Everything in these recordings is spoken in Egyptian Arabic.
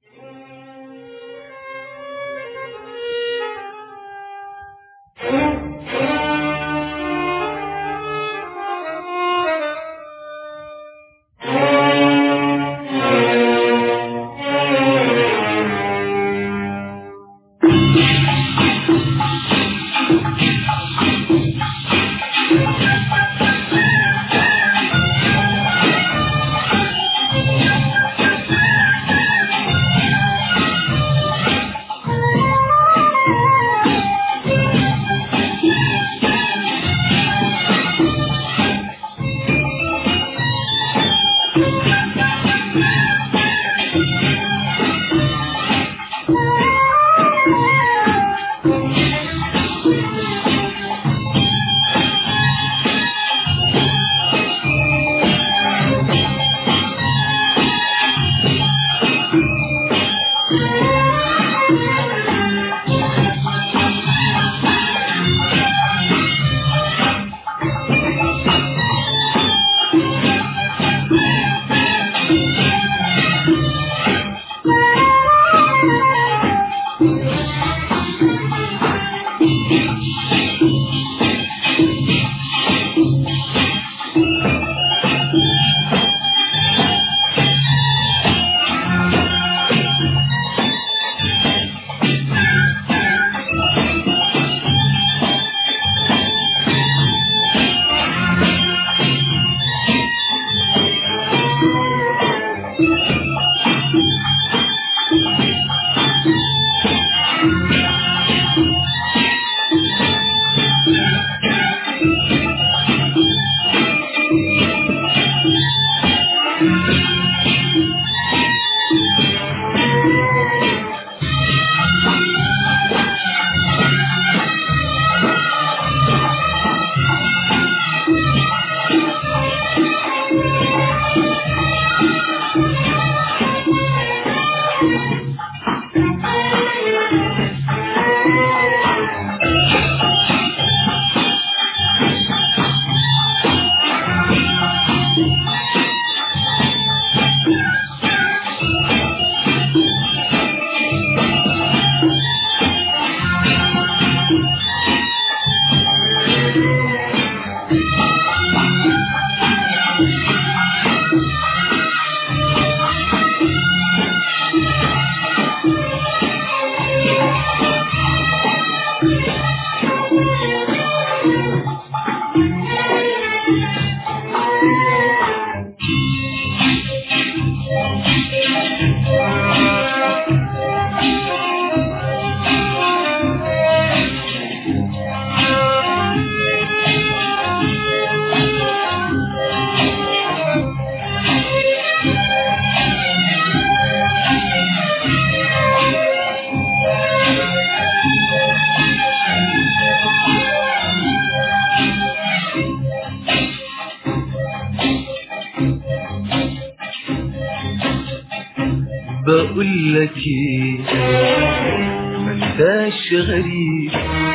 بقول لك ايه ما انتاش غريب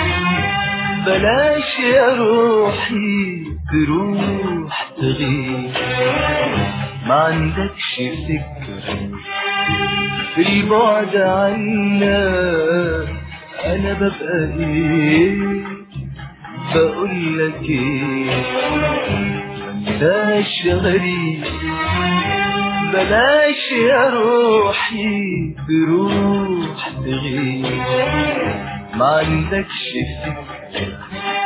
بلاش يا روحي تروح تغيب ما عندكش فكرة في البعد عنا انا ببقى ايه بقول لك ايه ما انتاش غريب بلاش يا روحي تروح تغيب ما عندكش فكرة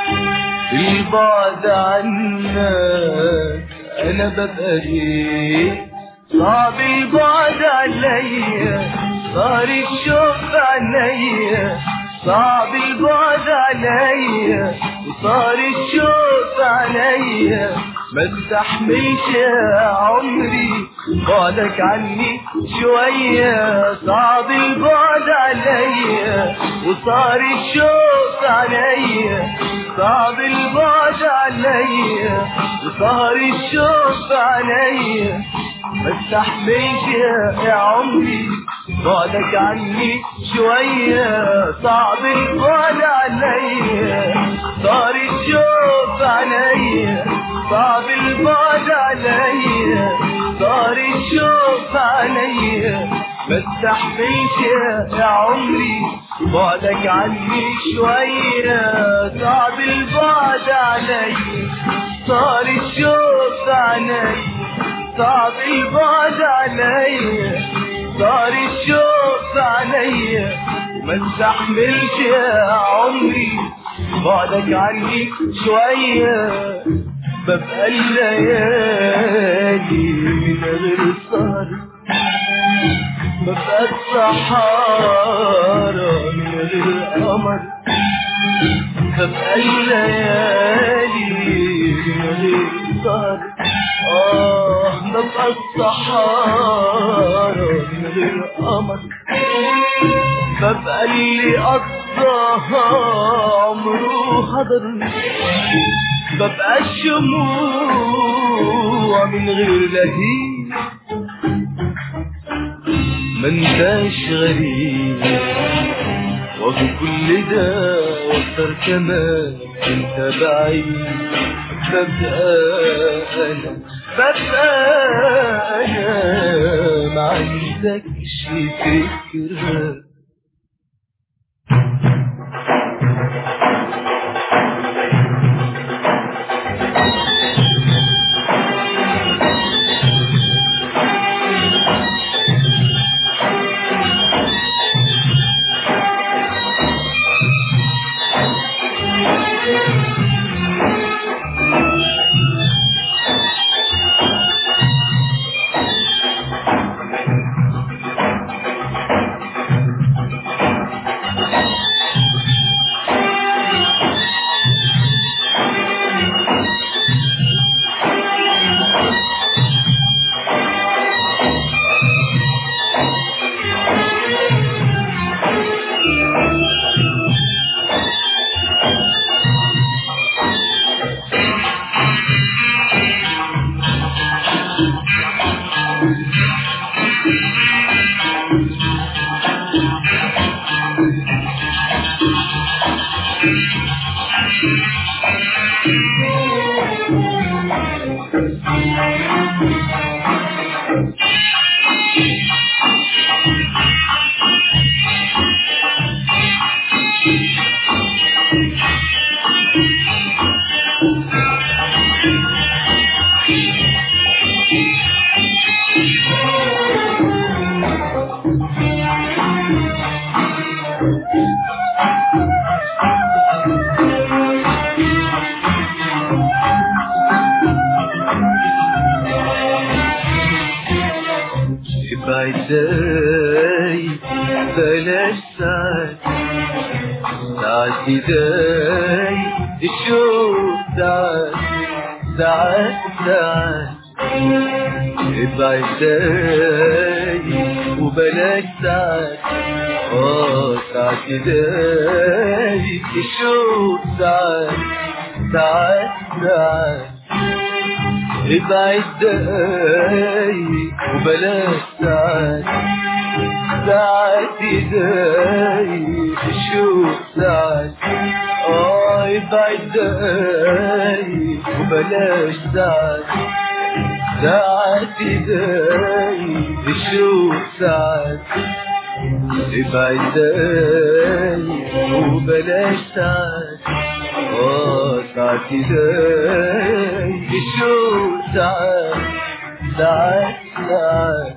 البعد عنك انا ببقى ايه صعب البعد عليا صار الشوق عليا صعب البعد عليا وصار الشوق عليا ما استحملش يا عمري بعدك عني شوية صعب البعد عليا وصار الشوق عليا صعب البعد عليا وصار الشوق عليا ما استحملش يا عمري بعدك عني شوية صعب البعد عليا صار الشوق عليا صعب البعد عليا صار الشوق عليا ما استحملش يا عمري بعدك عني شوية صعب البعد علي صار الشوق علي صعب البعد علي صار الشوق علي ما استحملش يا عمري بعدك عني شوية ببقى الليالي من غير السهر ببقى الصحارى من غير قمر ببقى الليالي من غير سهر آه ببقى الصحارى من غير قمر ببقى اللي قضاها عمره هدر ببقى الشموع من غير لهيب ما انتاش غريب وفي كل ده واكتر كمان انت بعيد ببقى انا ببقى انا ما عندكش فكره ابعد داي بلاش ساعات ساعات داي الشوق ساعات ساعات ساعات ابعد داي وبلاش ساعات اه ساعات داي الشوق ساعات ساعات ساعات ابعد دقايق وبلاش ساعات ساعات دقايق الشوق ساعات اه ابعد دقايق وبلاش ساعات ساعات دقايق الشوق ساعات ابعد دقايق وبلاش ساعات اه ساعات دقايق الشوق ساعات ساعات ساعات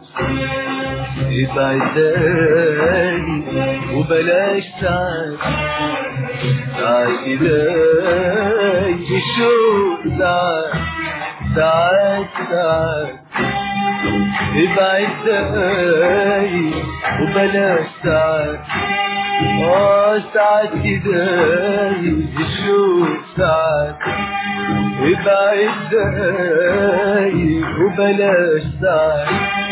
ابعد دقايق وبلاش ساعات ساعات دقايق الشوق ساعات ساعات ساعات ابعد دقايق وبلاش ساعات اه ساعات دقايق الشوق ساعات ابعد دقايق وبلاش ساعات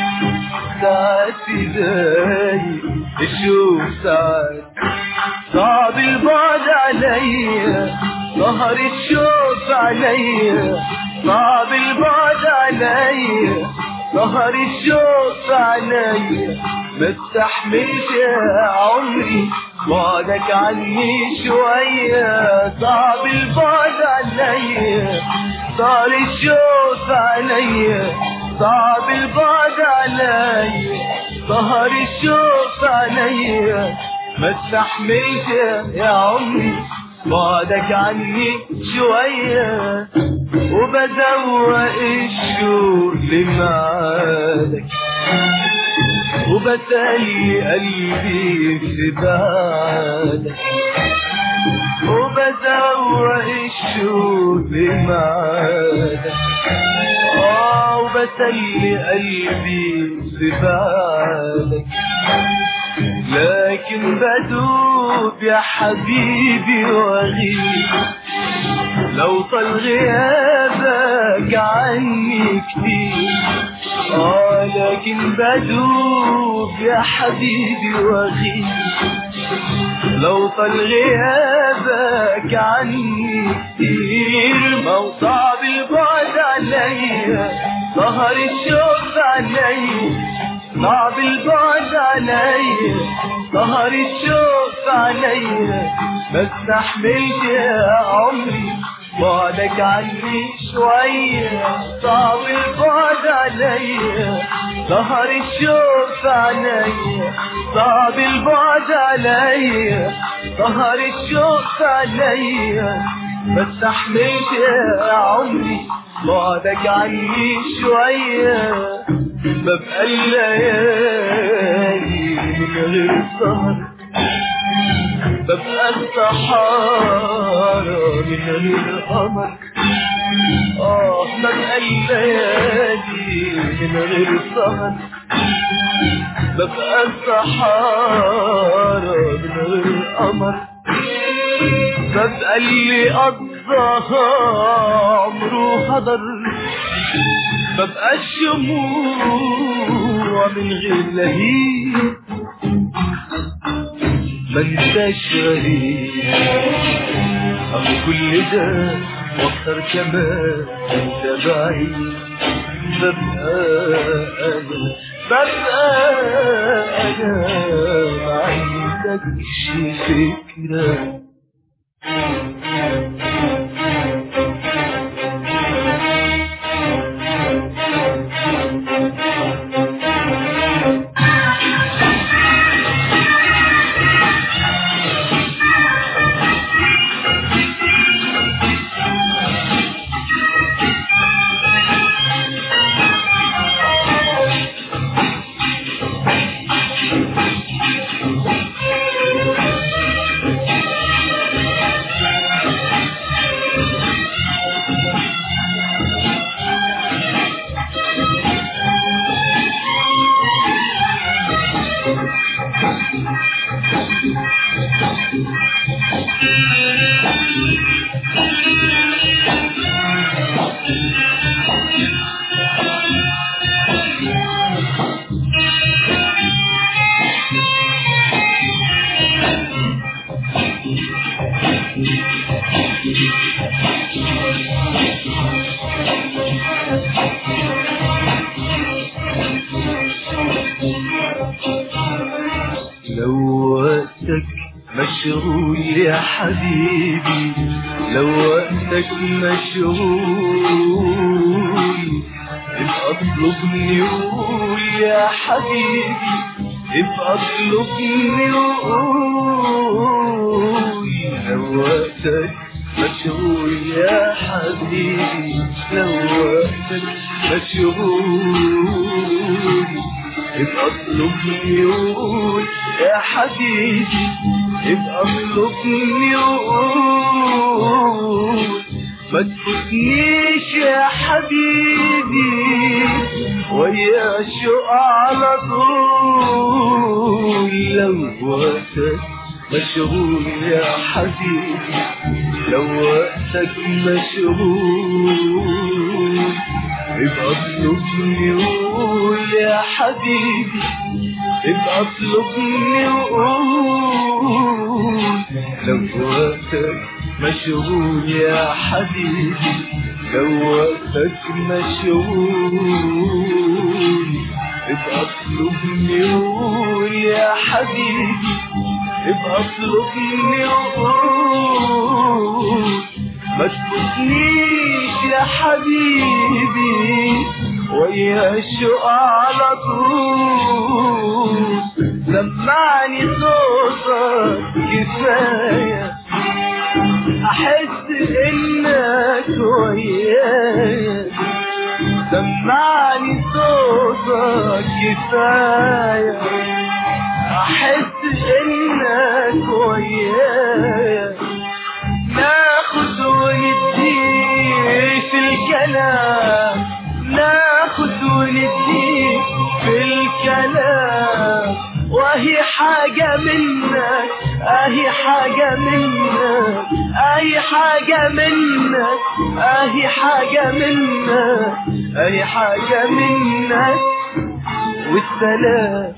ساعات دقايق الشوق ساعات صعب البعد عليا ظهر الشوق عليا صعب البعد عليا ظهر الشوق عليا ما استحملش يا عمري بعدك عني شوية صعب البعد عليا صار الشوق عليا صعب البعد عليا سهر الشوق عليا ما استحملش يا عمري بعدك عني شوية وبزوق الشوق لمعادك وبسلي قلبي في بعدك وبزوق الشوق لمعادك اه وبسلي قلبي في بعدك لكن بدوب يا حبيبي وغيب لو طال غيابك عني كتير اه لكن بدوب يا حبيبي وغيب لو طال غيابك عني كتير ما هو صعب البعد عليا ظهر الشوق عليا صعب البعد عليا ظهر الشوق عليا ما استحملش يا عمري بعدك عني شوية صعب البعد عليا ظهر الشوق عليا صعب البعد عليا ظهر الشوق عليا ما استحملش يا عمري بعدك عني شوية ببقى الليالي من غير سهر ببقى الصحارى من غير قمر اه ببقى الليالي من غير سهر ببقى الصحارى من غير قمر ببقى اللي قضاها عمره هدر ببقى الشموع من غير لهيب ما انتش غريب أم كل ده واكتر كمان انت بعيد ببقى انا ببقى انا ما عندكش فكره لو وقتك مشغول يا حبيبي لو وقتك مشغول ابقى اطلبني وقول يا حبيبي ابقى اطلبني وقول لو وقتك مشغول يا حبيبي لو وقتك مشغول ابقى اطلبني وقول يا حبيبي ابقى اطلبني وقول ما تفوتنيش يا حبيبي ويا شوق على طول لو وقتك مشغول يا حبيبي لو وقتك مشغول ابقى اطلبني وقول يا حبيبي ابقى اطلبني وقول لو وقتك مشغول يا حبيبي لو وقتك مشغول ابقى اطلبني وقول يا حبيبي ابقى اطلبني وقول ما تفوتنيش يا حبيبي ويا الشوق على طول سمعني صوتك كفاية أحس إنك ويايا سمعني صوتك كفاية أحس إنك ويايا ناخد وندي في الكلام ناخد وندي في الكلام وهي حاجة منك اهي حاجة منك اهي حاجة منك اهي حاجة منك اهي حاجة منك والسلام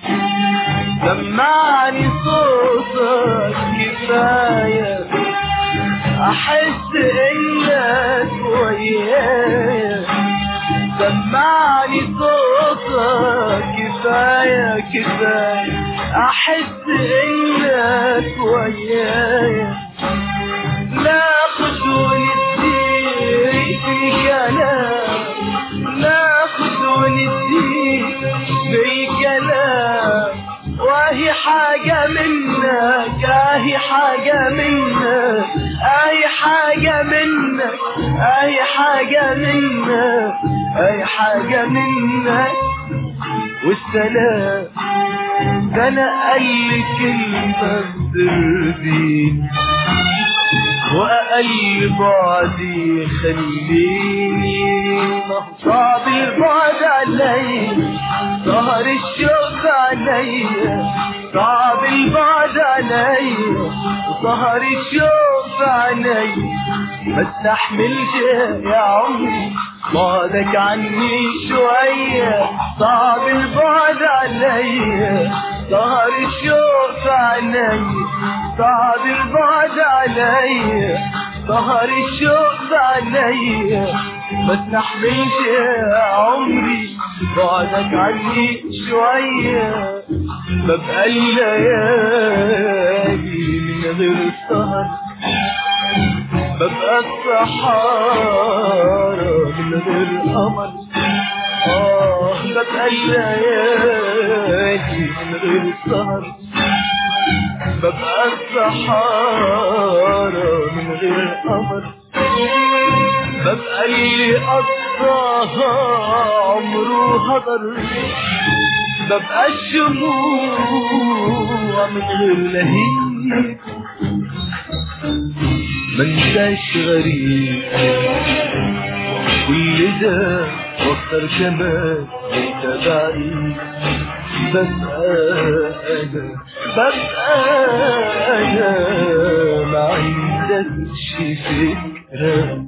سمعني صوتك كفاية احس انك ويايا سمعني صوتك كفاية كفاية احس انك ويايا ناخد وندي في الكلام ناخد وندي في الكلام وهي حاجة منك اهي حاجة منك اهي حاجة منك اهي حاجة منك اهي حاجة منك والسلام ده انا اقل كلمة بترضيني واقل بعدي خليني صعب البعد علي ظهر الشوق علي صعب البعد علي ظهر الشوق علي ما استحملش يا عمري بعدك عني شوية صعب البعد علي ظهر الشوق علي صعب البعد علي ظهر الشوق علي ما استحملش يا عمري بعدك عني شوية ببقى الليالي من غير السهر ببقى الصحارى من غير قمر آه ببقى الليالي من غير السهر ببقى الصحارى من غير قمر ببقى اللي قضاها عمره هدر ببقى الشموع من غير لهيب ما انتش غريب كل ده واكتر كمان انت بعيد ببقى انا ببقى انا ما عندكش فكره